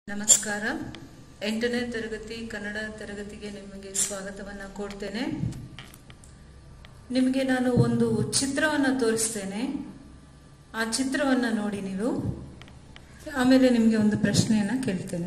ನಮಸ್ಕಾರ ಎಂಟನೇ ತರಗತಿ ಕನ್ನಡ ತರಗತಿಗೆ ನಿಮಗೆ ಸ್ವಾಗತವನ್ನು ಕೊಡ್ತೇನೆ ನಿಮಗೆ ನಾನು ಒಂದು ಚಿತ್ರವನ್ನು ತೋರಿಸ್ತೇನೆ ಆ ಚಿತ್ರವನ್ನು ನೋಡಿ ನೀವು ಆಮೇಲೆ ನಿಮಗೆ ಒಂದು ಪ್ರಶ್ನೆಯನ್ನು ಕೇಳ್ತೇನೆ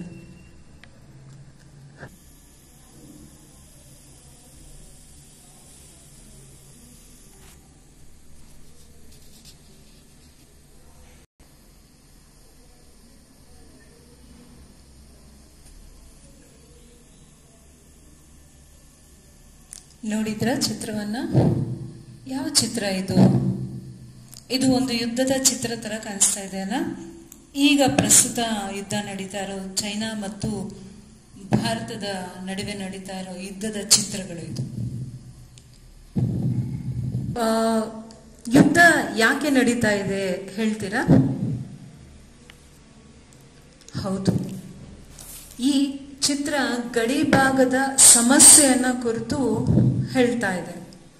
ನೋಡಿದ್ರ ಚಿತ್ರವನ್ನ ಯಾವ ಚಿತ್ರ ಇದು ಇದು ಒಂದು ಯುದ್ಧದ ಚಿತ್ರ ತರ ಕಾಣಿಸ್ತಾ ಇದೆ ಅಲ್ಲ ಈಗ ಪ್ರಸ್ತುತ ಯುದ್ಧ ನಡೀತಾ ಇರೋ ಚೈನಾ ಮತ್ತು ಭಾರತದ ನಡುವೆ ನಡೀತಾ ಇರೋ ಯುದ್ಧದ ಚಿತ್ರಗಳು ಇದು ಆ, ಯುದ್ಧ ಯಾಕೆ ನಡೀತಾ ಇದೆ ಹೇಳ್ತೀರಾ ಹೌದು ಈ ಚಿತ್ರ ಗಡಿ ಭಾಗದ ಸಮಸ್ಯೆಯನ್ನ ಕುರಿತು ಹೇಳ್ತಾ ಇದೆ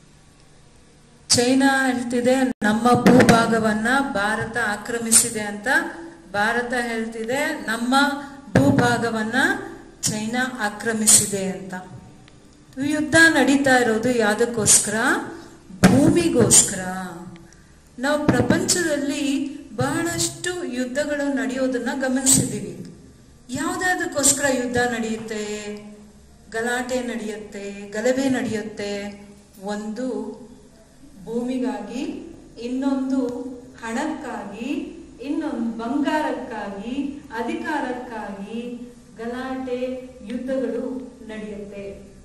ಚೈನಾ ಹೇಳ್ತಿದೆ ನಮ್ಮ ಭೂಭಾಗವನ್ನ ಭಾರತ ಆಕ್ರಮಿಸಿದೆ ಅಂತ ಭಾರತ ಹೇಳ್ತಿದೆ ನಮ್ಮ ಭೂಭಾಗವನ್ನ ಚೈನಾ ಆಕ್ರಮಿಸಿದೆ ಅಂತ ಯುದ್ಧ ನಡೀತಾ ಇರೋದು ಯಾವ್ದಕ್ಕೋಸ್ಕರ ಭೂಮಿಗೋಸ್ಕರ ನಾವು ಪ್ರಪಂಚದಲ್ಲಿ ಬಹಳಷ್ಟು ಯುದ್ಧಗಳು ನಡೆಯೋದನ್ನ ಗಮನಿಸಿದ್ದೀವಿ ಯಾವುದಾದಕ್ಕೋಸ್ಕರ ಯುದ್ಧ ನಡೆಯುತ್ತೆ ಗಲಾಟೆ ನಡೆಯುತ್ತೆ ಗಲಭೆ ನಡೆಯುತ್ತೆ ಒಂದು ಭೂಮಿಗಾಗಿ ಇನ್ನೊಂದು ಹಣಕ್ಕಾಗಿ ಇನ್ನೊಂದು ಬಂಗಾರಕ್ಕಾಗಿ ಅಧಿಕಾರಕ್ಕಾಗಿ ಗಲಾಟೆ ಯುದ್ಧಗಳು ನಡೆಯುತ್ತೆ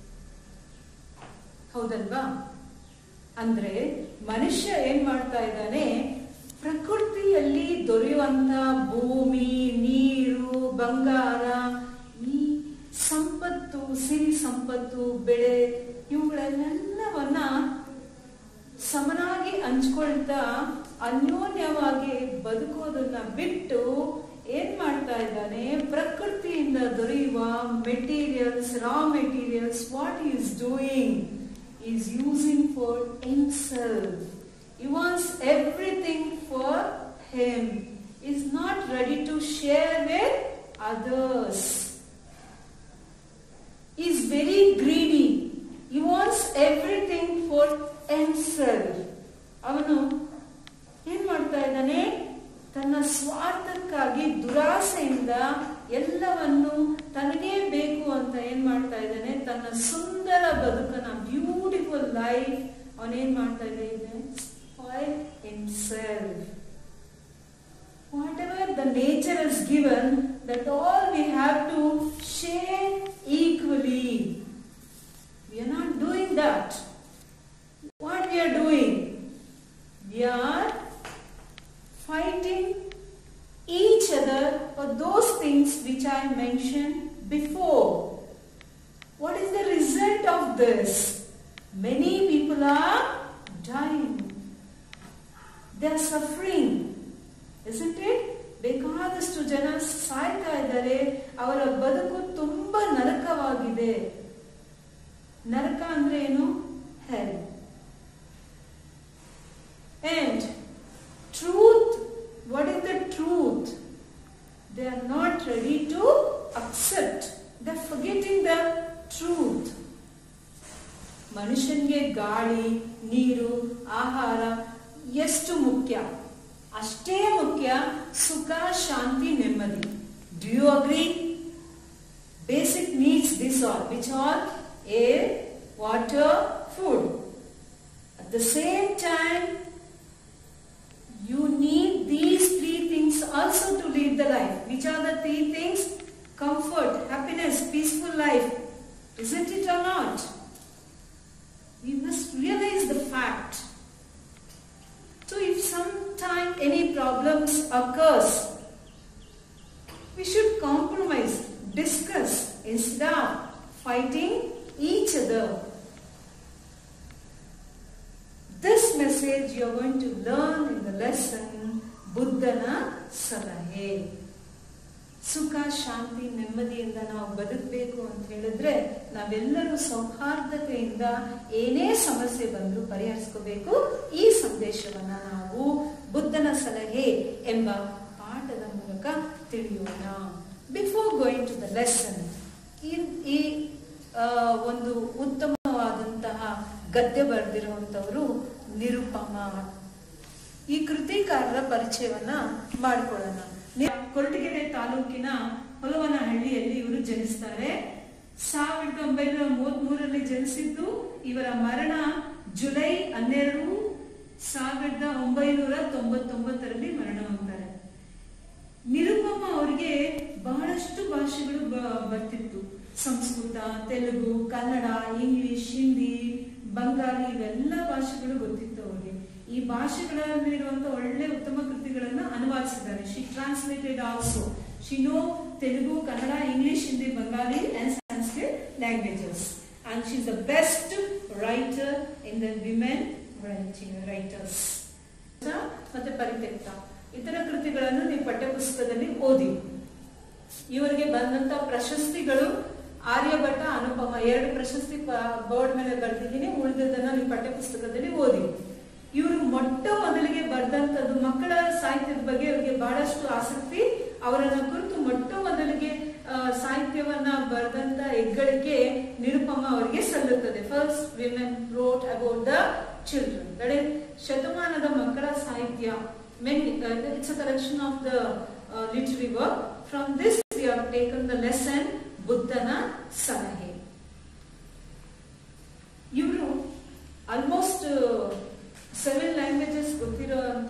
ಹೌದಲ್ವಾ ಅಂದ್ರೆ ಮನುಷ್ಯ ಏನ್ ಮಾಡ್ತಾ ಇದ್ದಾನೆ ಪ್ರಕೃತಿಯಲ್ಲಿ ದೊರೆಯುವಂತ ಭೂಮಿ ನೀರು ಬಂಗಾರ ಈ ಸಂಪತ್ತು ಸಿರಿ ಸಂಪತ್ತು ಬೆಳೆ ಇವುಗಳನ್ನೆಲ್ಲವನ್ನ ಸಮನಾಗಿ ಹಂಚ್ಕೊಳ್ತಾ ಅನ್ಯೋನ್ಯವಾಗಿ ಬದುಕೋದನ್ನ ಬಿಟ್ಟು ಏನ್ ಮಾಡ್ತಾ ಇದ್ದಾನೆ ಪ್ರಕೃತಿಯಿಂದ ದೊರೆಯುವ materials raw materials what is doing is using for himself he wants everything for him is not ready to share with others is very greedy he wants everything for himself ಅವನು ಏನ್ ಮಾಡ್ತಾ ಇದ್ದಾನೆ ತನ್ನ ಸ್ವಾರ್ಥಕ್ಕಾಗಿ ದುರಾಸೆಯಿಂದ ಎಲ್ಲವನ್ನು ತನಗೇ ಬೇಕು ಅಂತ ಏನ್ ಮಾಡ್ತಾ ಇದ್ದಾನೆ ತನ್ನ ಸುಂದರ ಬದುಕನ್ನ ಬ್ಯೂಟಿಫುಲ್ ಲೈಫ್ ಅವನೇನ್ ಮಾಡ್ತಾ ಇದ್ದಾನೆ spoil himself whatever the nature has given, that all we have to share equally. We are not doing that. What we are doing? We are fighting each other for those things which I mentioned before. What is the result of this? Many people are dying. They are suffering. Isn't it? ಬೇಕಾದಷ್ಟು ಜನ ಸಾಯ್ತಾ ಇದ್ದಾರೆ ಅವರ ಬದುಕು ತುಂಬಾ ನರಕವಾಗಿದೆ ನರಕ ಅಂದ್ರೆ ಏನು hell and truth what is the truth they are not ready to accept the forgetting the truth ಮನುಷ್ಯನಿಗೆ ಗಾಳಿ ನೀರು ಆಹಾರ ಎಷ್ಟು ಮುಖ್ಯ ಅಷ್ಟೇ ಮುಖ್ಯ ಸುಖ ಶಾಂತಿ ನೆಮ್ಮದಿ do you agree basic needs this all which all air water food at the same time you need these three things also to lead the life which are the three things comfort happiness peaceful life isn't it or not we must realize the fact so if sometime any problems occurs, we should compromise, discuss instead of fighting each other. This message you are going to learn in the lesson Buddhana Salahe. ಸುಖ ಶಾಂತಿ ನೆಮ್ಮದಿಯಿಂದ ನಾವು ಬದುಕಬೇಕು ಅಂತ ಹೇಳಿದ್ರೆ ನಾವೆಲ್ಲರೂ ಸೌಹಾರ್ದತೆಯಿಂದ ಏನೇ ಸಮಸ್ಯೆ ಬಂದರೂ ಪರಿಹರಿಸ್ಕೋಬೇಕು ಈ ಸಂದೇಶವನ್ನ ನಾವು ಬುದ್ಧನ ಸಲಹೆ ಎಂಬ ಪಾಠದ ಮೂಲಕ ತಿಳಿಯೋಣ before going going to the lesson ಈ ಈ ಆ, ಒಂದು ಉತ್ತಮವಾದಂತಹ ಗದ್ಯ ಬರೆದಿರುವಂತವರು ನಿರುಪಮ ಈ ಕೃತಿಕಾರರ ಪರಿಚಯವನ್ನ ಮಾಡಿಕೊಳ್ಳೋಣ ನಿ- ಕೊರಟಗೆರೆ ತಾಲೂಕಿನ ಹೊಲವನಹಳ್ಳಿಯಲ್ಲಿ ಇವರು ಜನಿಸ್ತಾರೆ ಸಾವಿರದ ಒಂಬೈನೂರ ಮೂವತ್ತ್ ಮೂರರಲ್ಲಿ ಜನಿಸಿದ್ದು ಇವರ ಮರಣ ಜುಲೈ ಹನ್ನೆರಡು ಸಾವಿರದ ಒಂಬೈನೂರ ತೊಂಬತ್ತೊಂಬತ್ತರಲ್ಲಿ ಮರಣ ಹೊಂದ್ತಾರೆ ನಿರುಪಮ ಅವರಿಗೆ ಬಹಳಷ್ಟು ಭಾಷೆಗಳು ಬ- ಬರ್ತಿತ್ತು ಸಂಸ್ಕೃತ ತೆಲುಗು ಕನ್ನಡ ಇಂಗ್ಲಿಷ್ ಹಿಂದಿ ಬಂಗಾಳಿ ಇವೆಲ್ಲ ಭಾಷೆಗಳು ಗೊತ್ತಿತ್ತು ಅವರಿಗೆ ಈ ಭಾಷೆಗಳಲ್ಲಿರುವಂತಹ ಒಳ್ಳೆ ಉತ್ತಮ ಕೃತಿಗಳನ್ನ ಅನುವಾದಿಸಿದ್ದಾರೆ she translated also she know Telugu Kannada English Hindi Bengali and Sanskrit languages and she is the best writer in the women writing writers ಮತ್ತೆ ಪರಿತ್ಯಕ್ತ ಇತರ ಕೃತಿಗಳನ್ನು ನೀವು ಪಠ್ಯಪುಸ್ತಕದಲ್ಲಿ ಓದಿ ಇವರಿಗೆ ಬಂದಂತ ಪ್ರಶಸ್ತಿಗಳು ಆರ್ಯಭಟ ಅನುಪಮ ಎರಡು ಪ್ರಶಸ್ತಿ ಬೋರ್ಡ್ ಮೇಲೆ ಬರೆದಿದ್ದೀನಿ ಉಳಿದದನ್ನ ನೀವು ಪಠ್ಯಪುಸ್ತಕದಲ್ಲಿ ಓದಿ ಇವರು ಮೊಟ್ಟ ಮೊದಲಿಗೆ ಬರೆದಂತದ್ದು ಮಕ್ಕಳ ಸಾಹಿತ್ಯದ ಬಗ್ಗೆ ಅವರಿಗೆ ಬಹಳಷ್ಟು ಆಸಕ್ತಿ ಅವರನ್ನ ಕುರಿತು ಮೊಟ್ಟ ಮೊದಲಿಗೆ ಆ, ಸಾಹಿತ್ಯವನ್ನ ಬರೆದಂತ ಹೆಗ್ಗಳಿಕೆ ನಿರುಪಮ ಅವರಿಗೆ ಸಲ್ಲುತ್ತದೆ first women wrote about the children that is ಶತಮಾನದ ಮಕ್ಕಳ ಸಾಹಿತ್ಯ men it's a collection of the literary work from this we have taken the lesson ಬುದ್ಧನ ಸಲಹೆ ಇವರು ಆಲ್ಮೋಸ್ಟ್ ಸೆವೆನ್ ಲ್ಯಾಂಗ್ವೇಜಸ್ ಗೊತ್ತಿರುವಂತ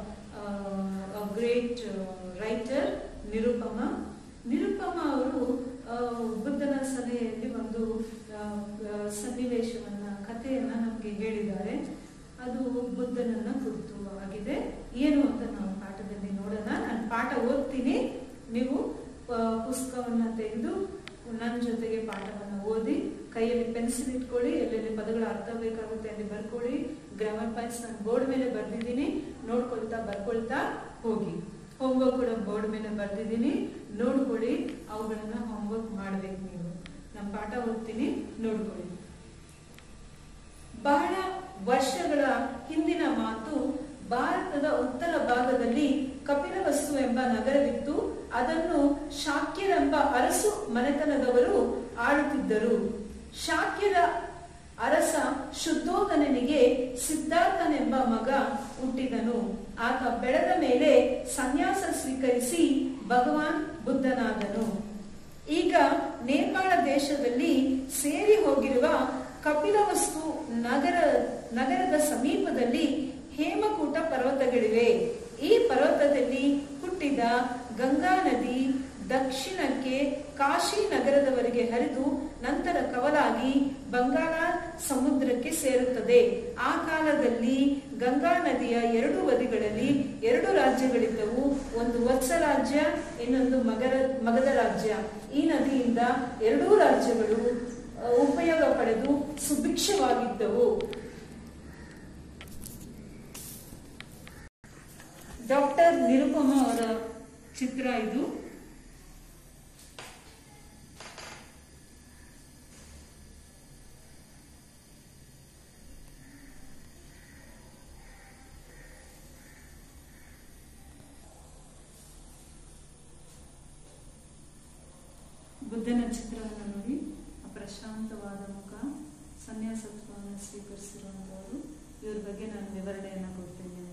ಗ್ರೇಟ್ ರೈಟರ್ ನಿರುಪಮ ನಿರುಪಮ ಅವರು ಆ, ಬುದ್ಧನ ಸಲಹೆಯಲ್ಲಿ ಒಂದು ಆ, ಆ, ಸನ್ನಿವೇಶವನ್ನ ಕಥೆಯನ್ನ ನಮಗೆ ಹೇಳಿದ್ದಾರೆ ಅದು ಬುದ್ಧನನ್ನ ಕುರಿತು ಆಗಿದೆ ಏನು ಅಂತ ನಾವು ಪಾಠದಲ್ಲಿ ನೋಡೋಣ ನಾನು ಪಾಠ ಓದ್ತೀನಿ ನೀವು ಆ, ಪುಸ್ತಕವನ್ನ ತೆಗೆದು ನನ್ನ ಜೊತೆಗೆ ಪಾಠವನ್ನ ಓದಿ ಕೈಯಲ್ಲಿ ಪೆನ್ಸಿಲ್ ಇಟ್ಕೊಳ್ಳಿ ಎಲ್ಲೆಲ್ಲಿ ಪದಗಳ ಅರ್ಥ ಬೇಕಾಗುತ್ತೆ ಅಲ್ಲಿ ಬರ್ಕೊಳ್ಳಿ ಗ್ರಾಮರ್ ಪಾಯಿಂಟ್ಸ್ ನಾನು ಬೋರ್ಡ್ ಮೇಲೆ ಬರ್ದಿದ್ದೀನಿ ನೋಡ್ಕೊಳ್ತಾ ಬರ್ಕೊಳ್ತಾ ಹೋಗಿ ಹೋಮ್ವರ್ಕ್ ಕೂಡ ಬೋರ್ಡ್ ಮೇಲೆ ಬರ್ದಿದ್ದೀನಿ ನೋಡ್ಕೊಳ್ಳಿ ಅವುಗಳನ್ನ ಹೋಮ್ವರ್ಕ್ ಮಾಡ್ಬೇಕು ನೀವು ನಾನು ಪಾಠ ಓದ್ತೀನಿ ನೋಡ್ಕೊಳ್ಳಿ ಬಹಳ ವರ್ಷಗಳ ಹಿಂದಿನ ಮಾತು ಭಾರತದ ಉತ್ತರ ಭಾಗದಲ್ಲಿ ಕಪಿಲವಸ್ತು ಎಂಬ ನಗರವಿತ್ತು ಅದನ್ನು ಶಾಕ್ಯರೆಂಬ ಅರಸು ಮನೆತನದವರು ಆಳುತ್ತಿದ್ದರು ಶಾಕ್ಯರ ಅರಸ ಶುದ್ಧೋಧನನಿಗೆ ಸಿದ್ಧಾರ್ಥನೆಂಬ ಮಗ ಹುಟ್ಟಿದನು ಆತ ಬೆಳೆದ ಮೇಲೆ ಸನ್ಯಾಸ ಸ್ವೀಕರಿಸಿ ಭಗವಾನ್ ಬುದ್ಧನಾದನು ಈಗ ನೇಪಾಳ ದೇಶದಲ್ಲಿ ಸೇರಿ ಹೋಗಿರುವ ಕಪಿಲವಸ್ತು ನಗರ ನಗರದ ಸಮೀಪದಲ್ಲಿ ಹೇಮಕೂಟ ಪರ್ವತಗಳಿವೆ ಈ ಪರ್ವತದಲ್ಲಿ ಹುಟ್ಟಿದ ಗಂಗಾ ನದಿ ದಕ್ಷಿಣಕ್ಕೆ ಕಾಶಿ ನಗರದವರೆಗೆ ಹರಿದು ನಂತರ ಕವಲಾಗಿ ಬಂಗಾಳ ಸಮುದ್ರಕ್ಕೆ ಸೇರುತ್ತದೆ ಆ ಕಾಲದಲ್ಲಿ ಗಂಗಾ ನದಿಯ ಎರಡು ಬದಿಗಳಲ್ಲಿ ಎರಡು ರಾಜ್ಯಗಳಿದ್ದವು ಒಂದು ವತ್ಸ ರಾಜ್ಯ ಇನ್ನೊಂದು ಮಗರ ಮಗಧ ರಾಜ್ಯ ಈ ನದಿಯಿಂದ ಎರಡೂ ರಾಜ್ಯಗಳು ಆ, ಉಪಯೋಗ ಪಡೆದು ಸುಭಿಕ್ಷವಾಗಿದ್ದವು ಡಾಕ್ಟರ್ ನಿರುಪಮ ಅವರ ಚಿತ್ರ ಇದು ಬುದ್ಧನ ಚಿತ್ರವನ್ನು ನೋಡಿ ಆ ಪ್ರಶಾಂತವಾದ ಮುಖ ಸನ್ಯಾಸತ್ವವನ್ನು ಸ್ವೀಕರಿಸಿರುವಂತವರು ಇವ್ರ ಬಗ್ಗೆ ನಾನು ವಿವರಣೆಯನ್ನು ಕೊಡ್ತೀನಿ